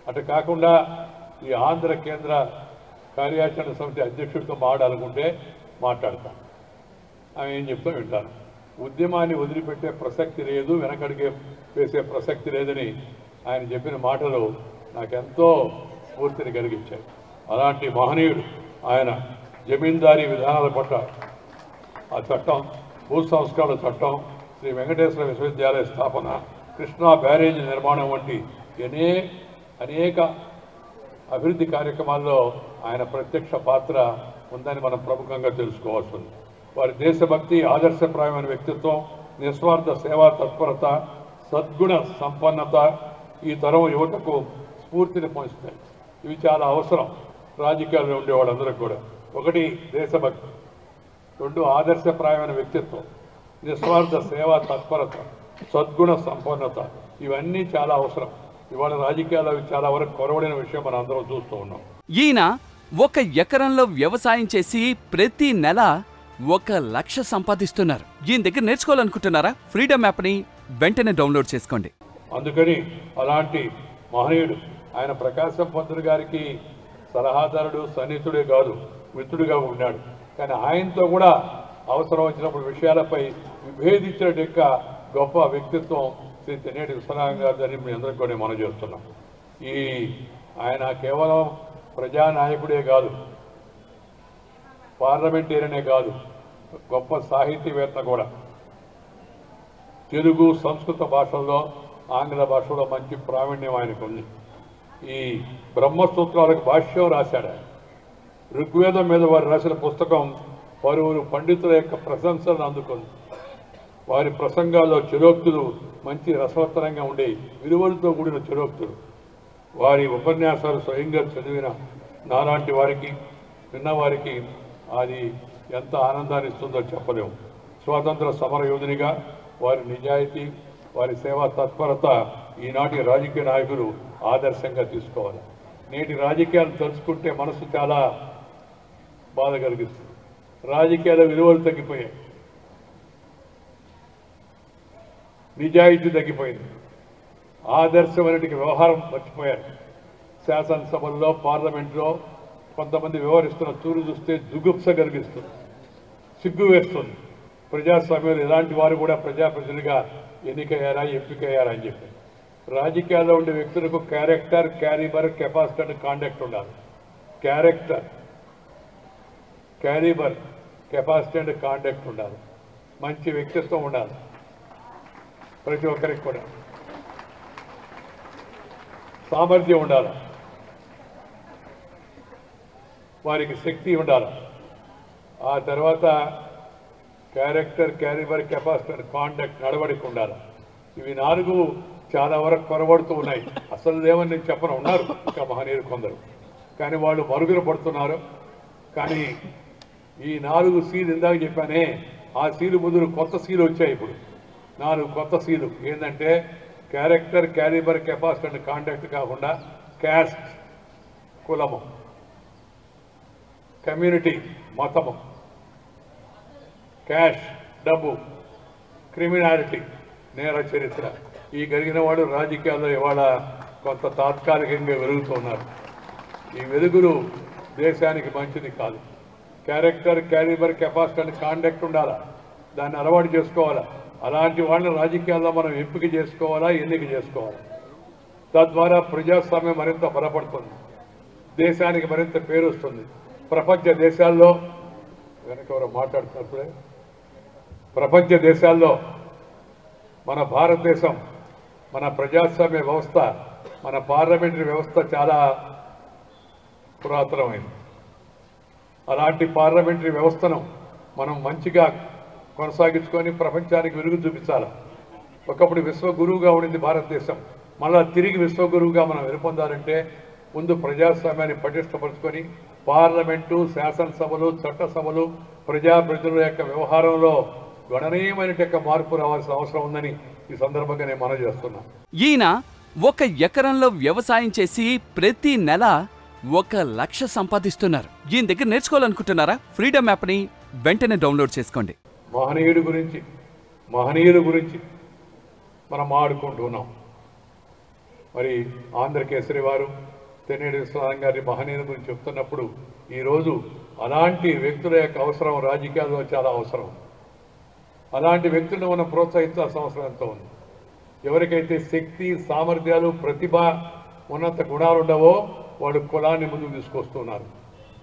అటు కాకుండా ఈ ఆంధ్ర కేంద్ర కార్యాచరణ సమితి అధ్యక్షుడితో మాట్లాడాలనుకుంటే మాట్లాడతాను ఆమె ఏం చెప్తా వింటాను ఉద్యమాన్ని వదిలిపెట్టే ప్రసక్తి లేదు వెనకడిగే వేసే ప్రసక్తి లేదని ఆయన చెప్పిన మాటలు నాకెంతో స్ఫూర్తిని కలిగించాయి అలాంటి మహనీయుడు ఆయన జమీందారీ విధానాల పట్ల ఆ చట్టం భూ సంస్కరణ చట్టం శ్రీ వెంకటేశ్వర విశ్వవిద్యాలయ స్థాపన కృష్ణా బ్యారేజీ నిర్మాణం వంటి ఎనే అనేక అభివృద్ధి కార్యక్రమాల్లో ఆయన ప్రత్యక్ష పాత్ర ఉందని మనం ప్రముఖంగా తెలుసుకోవాల్సి ఉంది వారి దేశభక్తి ఆదర్శప్రాయమైన వ్యక్తిత్వం నిస్వార్థ సేవా తత్పరత సద్గుణ సంపన్నత ఈ తరం యువతకు స్ఫూర్తిని పొందుతాయి ఇవి చాలా అవసరం రాజకీయాల్లో ఉండే వాళ్ళందరికీ కూడా ఒకటి దేశభక్తి రెండు ఆదర్శప్రాయమైన వ్యక్తిత్వం నిస్వార్థ సేవా తత్పరత సద్గుణ సంపన్నత ఇవన్నీ చాలా అవసరం ఇవాళ రాజకీయాలు అవి చాలా వరకు కొరవడిన విషయం మనం అందరం చూస్తూ ఉన్నాం ఈయన ఒక ఎకరంలో వ్యవసాయం చేసి ప్రతి నెల ఒక లక్ష సంపాదిస్తున్నారు ఈయన దగ్గర నేర్చుకోవాలనుకుంటున్నారా ఫ్రీడమ్ యాప్ని వెంటనే డౌన్లోడ్ చేసుకోండి అందుకని అలాంటి మహనీయుడు ఆయన ప్రకాశం పంతులు గారికి సలహాదారుడు సన్నిహితుడే కాదు మిత్రుడిగా ఉన్నాడు కానీ ఆయనతో కూడా అవసరం వచ్చినప్పుడు విషయాలపై విభేదించిన యొక్క గొప్ప వ్యక్తిత్వం శ్రీ తెన్నేటి విశ్వనాథం గారిని మీ అందరికీ కూడా మనం చేస్తున్నాం ఈ ఆయన కేవలం ప్రజానాయకుడే కాదు పార్లమెంటేరియనే కాదు గొప్ప సాహితీవేత్త కూడా తెలుగు సంస్కృత భాషల్లో ఆంగ్ల భాషలో మంచి ప్రావీణ్యం ఆయనకు ఉంది ఈ బ్రహ్మసూత్రాలకు భాష్యం రాశాడు ఆయన ఋగ్వేదం మీద వారు రాసిన పుస్తకం పలువురు పండితుల యొక్క ప్రశంసలను అందుకుంది వారి ప్రసంగాల్లో చిరోక్తులు మంచి రసవత్తరంగా ఉండే విలువలతో కూడిన చిరోక్తులు వారి ఉపన్యాసాలు స్వయంగా చదివిన నాలాంటి వారికి విన్నవారికి అది ఎంత ఆనందాన్ని ఇస్తుందో చెప్పలేము స్వాతంత్ర సమర యోధునిగా వారి నిజాయితీ వారి సేవా తత్పరత ఈనాటి రాజకీయ నాయకులు ఆదర్శంగా తీసుకోవాలి నేటి రాజకీయాలు తలుచుకుంటే మనసు చాలా బాధ కలిగిస్తుంది రాజకీయాల విలువలు తగ్గిపోయాయి నిజాయితీ తగ్గిపోయింది ఆదర్శమైనటికి వ్యవహారం మర్చిపోయారు శాసనసభల్లో పార్లమెంట్లో కొంతమంది వ్యవహరిస్తున్న తూరు చూస్తే జుగుప్స కలిగిస్తుంది సిగ్గు వేస్తుంది ప్రజాస్వామ్యంలో ఇలాంటి వారు కూడా ప్రజాప్రతినిధిగా ఎన్నికయ్యారా ఎంపికయ్యారా అని చెప్పి రాజకీయాల్లో ఉండే వ్యక్తులకు character calibre capacity and conduct ఉండాలి character calibre capacity and conduct ఉండాలి మంచి వ్యక్తిత్వం ఉండాలి ప్రతి ఒక్కరికి కూడా సామర్థ్యం ఉండాలి వారికి శక్తి ఉండాలి ఆ తర్వాత character calibre capacity and conduct నడవడిక ఉండాలి ఇవి నాలుగు చాలా వరకు కొరబడుతూ ఉన్నాయి అసలు లేవని నేను చెప్పను ఉన్నారు ఇంకా మహనీయులు కొందరు కానీ వాళ్ళు మరుగున పడుతున్నారు కానీ ఈ నాలుగు సీలు ఇందాక చెప్పానే ఆ సీలు ముందు కొత్త సీలు వచ్చాయి ఇప్పుడు నాలుగు కొత్త సీలు ఏంటంటే character calibre capacity and contact కాకుండా క్యాస్ట్ కులము కమ్యూనిటీ మతము క్యాష్ డబ్బు క్రిమినాలిటీ నేర చరిత్ర ఈ కలిగిన వాడు రాజకీయాల్లో ఇవాళ కొంత తాత్కాలికంగా వెలుగుతున్నారు ఈ వెలుగులు దేశానికి మంచిది కాదు character calibre capacity and conduct ఉండాలా దాన్ని అలవాటు చేసుకోవాలా అలాంటి వాళ్ళని రాజకీయాల్లో మనం ఎంపిక చేసుకోవాలా ఎన్నిక చేసుకోవాలా తద్వారా ప్రజాస్వామ్యం మరింత బలపడుతుంది దేశానికి మరింత పేరు వస్తుంది ప్రపంచ దేశాల్లో వెనక ఎవరో మాట్లాడుతున్నప్పుడే ప్రపంచ దేశాల్లో మన భారతదేశం మన ప్రజాస్వామ్య వ్యవస్థ మన పార్లమెంటరీ వ్యవస్థ చాలా పురాతనమైంది అలాంటి పార్లమెంటరీ వ్యవస్థను మనం మంచిగా కొనసాగించుకొని ప్రపంచానికి వెలుగు చూపించాలి ఒకప్పుడు విశ్వగురువుగా ఉండింది భారతదేశం మళ్ళా తిరిగి విశ్వగురువుగా మనం వెలుపొందాలంటే ముందు ప్రజాస్వామ్యాన్ని పటిష్టపరుచుకొని పార్లమెంటు శాసనసభలు చట్టసభలు ప్రజాప్రతినిధుల యొక్క వ్యవహారంలో గణనీయమైన యొక్క మార్పు రావాల్సిన అవసరం ఉందని ఈ సందర్భంగా నేను మనవి చేస్తున్నాను ఈయన ఒక ఎకరంలో వ్యవసాయం చేసి ప్రతి నెల ఒక లక్ష సంపాదిస్తున్నారు ఈయన దగ్గర నేర్చుకోవాలనుకుంటున్నారా ఫ్రీడమ్ యాప్ని వెంటనే డౌన్లోడ్ చేసుకోండి మహనీయుడి గురించి మహనీయుల గురించి మనం ఆడుకుంటున్నాం మరి ఆంధ్రకేసరి వారు తెన్నేటి విశ్వనాథం గారి మహనీయుల గురించి చెప్తున్నప్పుడు ఈరోజు అలాంటి వ్యక్తుల యొక్క అవసరం రాజకీయాల్లో చాలా అవసరం అలాంటి వ్యక్తులను మనం ప్రోత్సహించాల్సిన అవసరం ఎంతో ఉంది ఎవరికైతే శక్తి సామర్థ్యాలు ప్రతిభ ఉన్నంత గుణాలు ఉండవో వాడు కులాన్ని ముందుకు తీసుకొస్తున్నారు